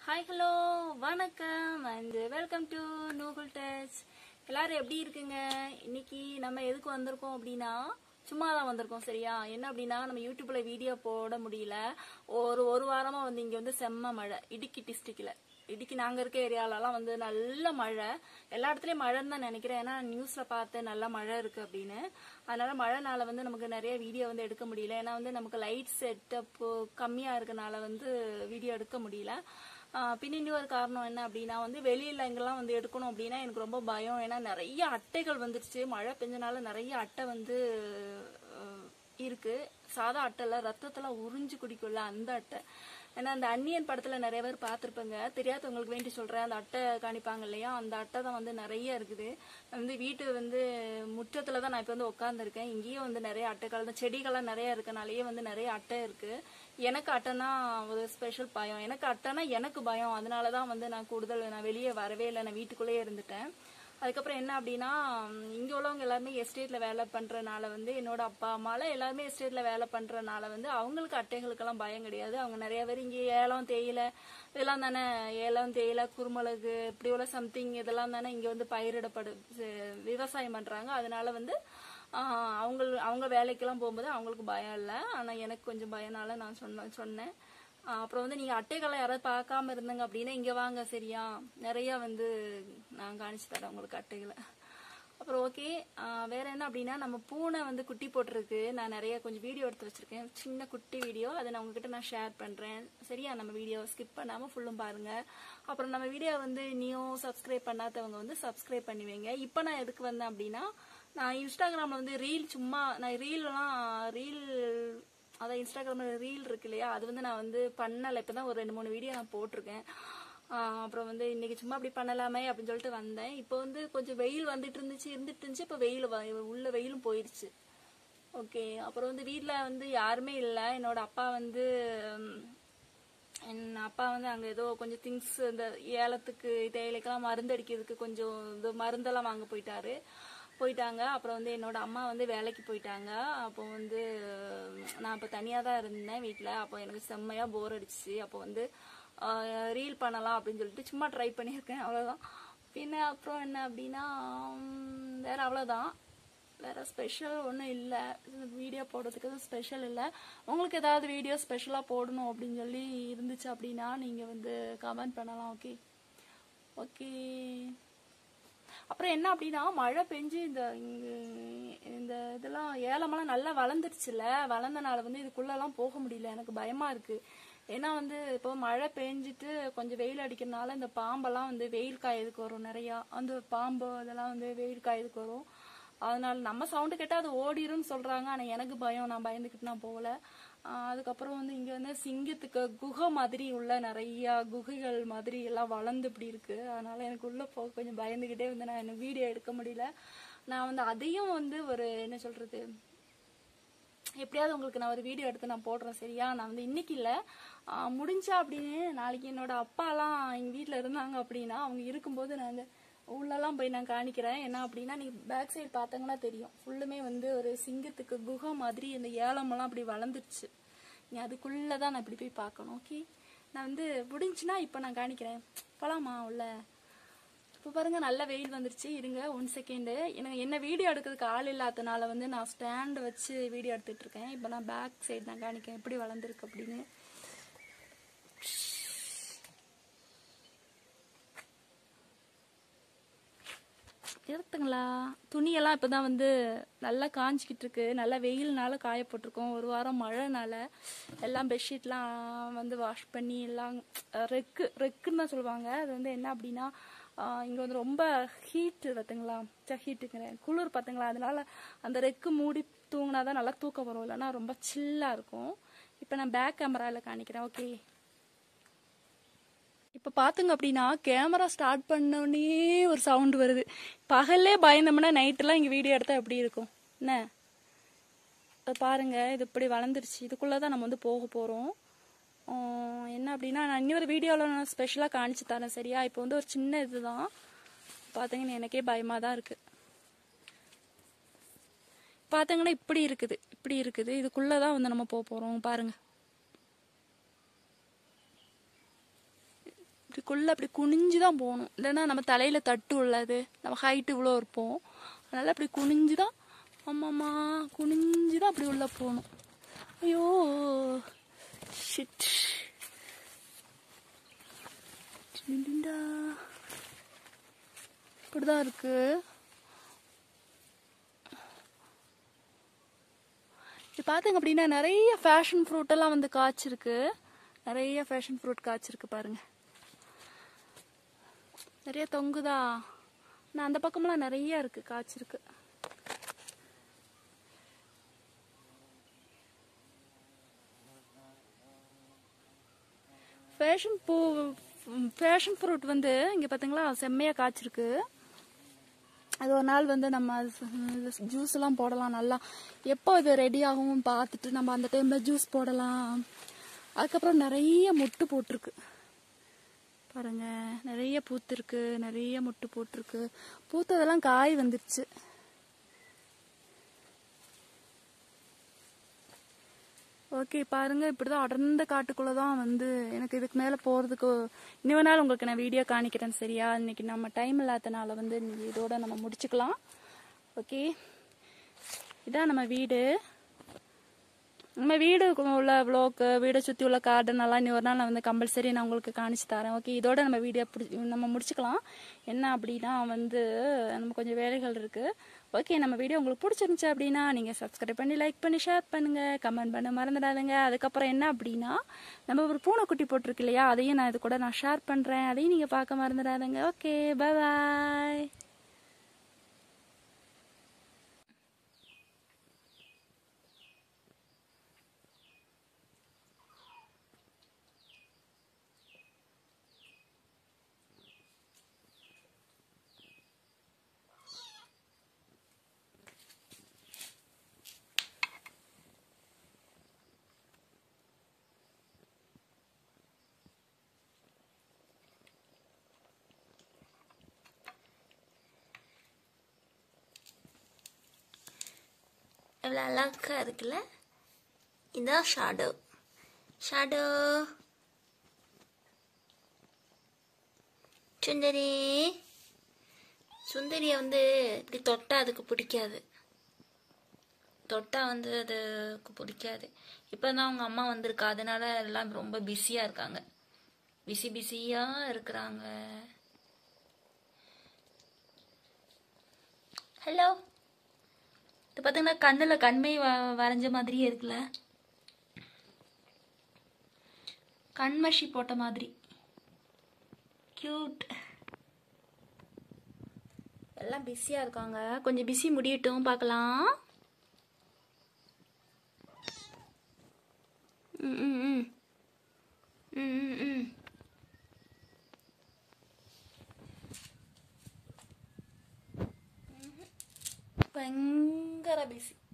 Hi hello வணக்கம் and welcome to நூகுல் touch எல்லாரும் எப்படி இருக்குங்க இன்னைக்கு நம்ம எதுக்கு வந்திருக்கோம் அப்படின்னா சும்மா தான் வந்திருக்கோம் சரியா என்ன அப்படின்னா நம்ம யூடியூப்ல வீடியோ போட முடியல ஒரு ஒரு வாரமா வந்து இங்க வந்து செம்ம மழை இடுக்கி டிஸ்ட்ரிக்ட்ல இடுக்கி நாங்க இருக்க ஏரியாலலாம் வந்து நல்ல மழை எல்லா இடத்துலயும் மழைன்னு தான் நினைக்கிறேன் ஏன்னா நியூஸ்ல பார்த்தேன் நல்ல மழை இருக்கு அப்படின்னு அதனால மழைனால வந்து நமக்கு நிறைய வீடியோ வந்து எடுக்க முடியல ஏன்னா வந்து நமக்கு லைட் செட்டப் கம்மியா இருக்கனால வந்து வீடியோ எடுக்க முடியல ஆஹ் பின்ன இன்னொரு காரணம் என்ன அப்படின்னா வந்து வெளியில எங்கெல்லாம் வந்து எடுக்கணும் அப்படின்னா எனக்கு ரொம்ப பயம் ஏன்னா நிறைய அட்டைகள் வந்துருச்சு மழை பெஞ்சனால நிறைய அட்டை வந்து ஆஹ் இருக்கு சாதா அட்டைல ரத்தத்தெல்லாம் உறிஞ்சு குடிக்கும்ல அந்த அட்டை ஏன்னா அந்த அன்னியன் படத்துல நிறைய பேர் பார்த்திருப்பேங்க தெரியாதவங்களுக்கு வேண்டி சொல்றேன் அந்த அட்டை காணிப்பாங்க இல்லையா அந்த அட்டை தான் வந்து நிறைய இருக்குது வந்து வீட்டு வந்து முற்றத்துல தான் நான் இப்ப வந்து உட்காந்துருக்கேன் இங்கேயும் வந்து நிறைய அட்டைகள் தான் செடிகள்லாம் நிறைய இருக்கனாலயே வந்து நிறைய அட்டை இருக்கு எனக்கு அட்டைனா ஒரு ஸ்பெஷல் பயம் எனக்கு அட்டைனா எனக்கு பயம் அதனால தான் வந்து நான் கூடுதல் நான் வெளியே வரவே இல்லை நான் வீட்டுக்குள்ளேயே இருந்துட்டேன் அதுக்கப்புறம் என்ன அப்படின்னா ம், இங்க உள்ளவங்க எல்லாருமே எஸ்டேட்ல வேலை பண்றனால வந்து என்னோட அப்பா அம்மால எல்லாருமே எஸ்டேட்ல வேலை பண்றனால வந்து அவங்களுக்கு அட்டைகளுக்கெல்லாம் பயம் கிடையாது அவங்க நிறைய பேர் இங்க ஏலம் தேயிலை இதெல்லாம் தானே ஏலம் தேயிலை குருமிளகு இப்படி உள்ள சம்திங் இதெல்லாம் தானே இங்க வந்து பயிரிடப்படு ச- விவசாயம் பண்றாங்க அதனால வந்து ஆஹ், அவங்க அவங்க வேலைக்கெல்லாம் போகும்போது அவங்களுக்கு பயம் இல்லை ஆனா எனக்கு கொஞ்சம் பயனால நான் சொன்ன சொன்னேன் ஆஹ் அப்புறம் வந்து நீங்க அட்டைகளை யாராவது பார்க்காம இருந்தாங்க அப்படின்னா இங்க வாங்க சரியா நிறைய வந்து நான் காணிச்சு தரேன் உங்களுக்கு அட்டைகளை அப்புறம் ஓகே வேற என்ன அப்படின்னா நம்ம பூனை வந்து குட்டி போட்டிருக்கு நான் நிறைய கொஞ்சம் வீடியோ எடுத்து வச்சிருக்கேன் சின்ன குட்டி வீடியோ அதை நான் உங்ககிட்ட நான் ஷேர் பண்றேன் சரியா நம்ம வீடியோ ஸ்கிப் பண்ணாம ஃபுல்லும் பாருங்க அப்புறம் நம்ம வீடியோ வந்து நீயும் சப்ஸ்கிரைப் பண்ணாதவங்க வந்து சப்ஸ்கிரைப் பண்ணி வைங்க இப்போ நான் எதுக்கு வந்தேன் அப்படின்னா நான் இன்ஸ்டாகிராம்ல வந்து ரீல் சும்மா நான் ரீல்லாம் ரீல் அதான் இன்ஸ்டாகிராம்ல ரீல் இருக்கு இல்லையா அது வந்து நான் வந்து பண்ணல இப்பதான் ஒரு ரெண்டு மூணு வீடியோ நான் போட்டிருக்கேன் ஆஹ் அப்புறம் வந்து இன்னைக்கு சும்மா அப்படி பண்ணலாமே அப்படின்னு சொல்லிட்டு வந்தேன் இப்போ வந்து கொஞ்சம் வெயில் வந்துட்டு இருந்துச்சு இருந்துட்டு இருந்துச்சு இப்போ வெயில் வ- உள்ள வெயிலும் போயிருச்சு ஓகே அப்புறம் வந்து வீட்ல வந்து யாருமே இல்லை என்னோட அப்பா வந்து ம், என் அப்பா வந்து அங்க ஏதோ கொஞ்சம் திங்ஸ் இந்த ஏலத்துக்கு தேயிலைக்கெல்லாம் மருந்து அடிக்கிறதுக்கு கொஞ்சம் இது மருந்தெல்லாம் வாங்க போயிட்டாரு போயிட்டாங்க அப்புறம் வந்து என்னோட அம்மா வந்து வேலைக்கு போயிட்டாங்க அப்போ வந்து உம், நான் இப்போ தனியாக தான் இருந்தேன் வீட்டில் அப்போ எனக்கு செம்மையா போர் அடிச்சு அப்போ வந்து ரீல் பண்ணலாம் அப்படின்னு சொல்லிட்டு சும்மா ட்ரை பண்ணியிருக்கேன் அவ்வளோதான் பின்ன அப்புறம் என்ன அப்படின்னா உம், வேற அவ்வளோதான் வேற ஸ்பெஷல் ஒன்றும் இல்லை வீடியோ போடுறதுக்கு எதுவும் ஸ்பெஷல் இல்லை உங்களுக்கு ஏதாவது வீடியோ ஸ்பெஷலாக போடணும் அப்படின்னு சொல்லி இருந்துச்சு அப்படின்னா நீங்கள் வந்து கமெண்ட் பண்ணலாம் ஓகே ஓகே அப்புறம் என்ன அப்படின்னா மழை பெஞ்சு இந்த இங்க- இந்த இதெல்லாம் ஏலமெல்லாம் நல்லா வளர்ந்துருச்சுல வளர்ந்தனால வந்து இதுக்குள்ளெல்லாம் போக முடியல எனக்கு பயமா இருக்கு ஏன்னா வந்து இப்போ மழை பெஞ்சிட்டு கொஞ்சம் வெயில் அடிக்கிறதுனால இந்த பாம்பெல்லாம் வந்து வெயில் காயதுக்கு வரும் நிறையா அந்த பாம்பு அதெல்லாம் வந்து வெயில் காயதுக்கு வரும் அதனால நம்ம சவுண்டு கேட்டால் அது ஓடிரும்னு சொல்றாங்க ஆனா எனக்கு பயம் நான் பயந்துக்கிட்டு நான் போகல ஆஹ் அதுக்கப்புறம் வந்து இங்க வந்து சிங்கத்துக்கு குகை மாதிரி உள்ள நிறைய குகைகள் மாதிரி எல்லாம் வளர்ந்து இப்படி இருக்கு அதனால எனக்கு உள்ள போக கொஞ்சம் பயந்துகிட்டே வந்து நான் எனக்கு வீடியோ எடுக்க முடியல நான் வந்து அதையும் வந்து ஒரு என்ன சொல்றது எப்படியாவது உங்களுக்கு நான் ஒரு வீடியோ எடுத்து நான் போடுறேன் சரியா நான் வந்து இன்னைக்கு இல்ல ஆஹ் முடிஞ்சா அப்படின்னு நாளைக்கு என்னோட அப்பாலாம் எங்க வீட்ல இருந்தாங்க அப்படின்னா அவங்க இருக்கும்போது நான் இந்த உள்ளெல்லாம் போய் நான் காணிக்கிறேன் என்ன அப்படின்னா நீங்க பேக் சைடு பார்த்தீங்கன்னா தெரியும் ஃபுல்லுமே வந்து ஒரு சிங்கத்துக்கு குகை மாதிரி இந்த ஏலமெல்லாம் அப்படி வளர்ந்துருச்சு நீ அதுக்குள்ளதான் நான் இப்படி போய் பார்க்கணும் ஓகே நான் வந்து முடிஞ்சுன்னா இப்போ நான் காணிக்கிறேன் போலாமா உள்ள இப்போ பாருங்க நல்ல வெயில் வந்துருச்சு இருங்க ஒன் செகண்டு எனக்கு என்ன வீடியோ எடுக்கிறதுக்கு ஆள் இல்லாதனால வந்து நான் ஸ்டாண்ட் வச்சு வீடியோ எடுத்துட்டு இருக்கேன் இப்போ நான் பேக் சைடு நான் காணிக்கேன் எப்படி வளர்ந்துருக்கு அப்படின்னு எடுத்துங்களா துணியெல்லாம் இப்பதான் வந்து நல்லா காஞ்சிக்கிட்டு இருக்கு நல்லா வெயில்னால காய போட்டிருக்கோம் ஒரு வாரம் மழைனால எல்லாம் பெட்ஷீட்லாம் வந்து வாஷ் பண்ணி எல்லாம் ரெக்கு ரெக்குன்னு தான் சொல்லுவாங்க அது வந்து என்ன அப்படின்னா ஆஹ் இங்க வந்து ரொம்ப ஹீட் பார்த்துங்களா ஹீட்டுங்கிறேன் குளிர் பார்த்துங்களா அதனால அந்த ரெக்கு மூடி தூங்கினாதான் நல்லா தூக்கம் வரும் இல்லைன்னா ரொம்ப சில்லா இருக்கும் இப்போ நான் பேக் கேமரால காணிக்கிறேன் ஓகே இப்போ பாத்துங்க அப்படின்னா கேமரா ஸ்டார்ட் பண்ணோடனே ஒரு சவுண்ட் வருது பகல்லே பயந்தோம்னா நைட்டெல்லாம் இங்கே வீடியோ எடுத்தா எப்படி இருக்கும் என்ன இப்ப பாருங்க இது இப்படி வளர்ந்துருச்சு இதுக்குள்ளே தான் நம்ம வந்து போக போகிறோம் என்ன அப்படின்னா நான் இன்னொரு வீடியோவில் நான் ஸ்பெஷலாக காணிச்சு தரேன் சரியா இப்போ வந்து ஒரு சின்ன இதுதான் பார்த்தீங்கன்னா எனக்கே பயமாக தான் இருக்குது பார்த்தீங்கன்னா இப்படி இருக்குது இப்படி இருக்குது இதுக்குள்ளே தான் வந்து நம்ம போக போகிறோம் பாருங்க இப்படிக்குள்ள அப்படி குனிஞ்சு தான் போகணும் இல்லைன்னா நம்ம தலையில் தட்டு உள்ளது நம்ம ஹைட்டு இவ்வளோ இருப்போம் அதனால் அப்படி குனிஞ்சு தான் ஆமாம்மா குனிஞ்சு தான் அப்படி உள்ளே போகணும் ஐயோ ஷிட் டிண்டிண்டா. இப்படிதான் இருக்கு இது பார்த்தீங்க அப்படின்னா நிறைய ஃபேஷன் ஃப்ரூட் எல்லாம் வந்து காய்ச்சிருக்கு நிறைய ஃபேஷன் ஃப்ரூட் காய்ச்சிருக்கு பாருங்க நிறைய தொங்குதா நான் அந்த பக்கமெல்லாம் நிறைய இருக்கு காய்ச்சிருக்கு ஃபேஷன் பூ ஃபேஷன் ஃப்ரூட் வந்து இங்கே பார்த்தீங்களா செம்மையாக காய்ச்சிருக்கு அது ஒரு நாள் வந்து நம்ம ஜூஸ் எல்லாம் போடலாம் நல்லா எப்போ இது ரெடி ஆகும் பார்த்துட்டு நம்ம அந்த டைமில் ஜூஸ் போடலாம் அதுக்கப்புறம் நிறைய மொட்டு போட்டிருக்கு பாருங்க நிறைய பூத்திருக்கு நிறைய மொட்டு போட்டிருக்கு பூத்ததெல்லாம் காய் வந்துருச்சு ஓகே பாருங்க இப்படிதான் அடர்ந்த காட்டுக்குள்ள தான் வந்து எனக்கு இதுக்கு மேல போறதுக்கு இன்னொரு நாள் உங்களுக்கு நான் வீடியோ காணிக்கிறேன் சரியா இன்னைக்கு நம்ம டைம் இல்லாதனால வந்து இன்னைக்கு இதோட நம்ம முடிச்சுக்கலாம் ஓகே இதான் நம்ம வீடு நம்ம வீடு உள்ள வ்ளோக்கு வீடை சுற்றி உள்ள கார்டன் எல்லாம் இன்னொரு நாள் நான் வந்து கம்பல்சரி நான் உங்களுக்கு காணிச்சு தரேன் ஓகே இதோட நம்ம வீடியோ பிடி நம்ம முடிச்சுக்கலாம் என்ன அப்படின்னா வந்து நம்ம கொஞ்சம் வேலைகள் இருக்கு ஓகே நம்ம வீடியோ உங்களுக்கு பிடிச்சிருந்துச்சு அப்படின்னா நீங்கள் சப்ஸ்கிரைப் பண்ணி லைக் பண்ணி ஷேர் பண்ணுங்க கமெண்ட் பண்ண மறந்துடாதுங்க அதுக்கப்புறம் என்ன அப்படின்னா நம்ம ஒரு பூனைக்குட்டி போட்டிருக்கு இல்லையா அதையும் நான் இது கூட நான் ஷேர் பண்ணுறேன் அதையும் நீங்கள் பார்க்க மறந்துடாதுங்க ஓகே பாய் எவ்வளோ அழகா இருக்குல்ல இதான் ஷாடோ ஷாடோ சுந்தரி சுந்தரியை வந்து இப்படி தொட்டா அதுக்கு பிடிக்காது தொட்டா வந்து அதுக்கு பிடிக்காது இப்போ தான் அவங்க அம்மா வந்திருக்கா அதனால எல்லாம் ரொம்ப பிஸியாக இருக்காங்க பிஸி பிஸியாக இருக்கிறாங்க ஹலோ இது பார்த்தீங்கன்னா கண்ணில் கண்மை வ வரைஞ்ச மாதிரியே இருக்குல்ல கண்மஷி போட்ட மாதிரி கியூட் எல்லாம் பிஸியாக இருக்காங்க கொஞ்சம் பிஸி முடியட்டும் பார்க்கலாம் ம் ம் ம் ம் ம் ம் பயங்கர பிஸி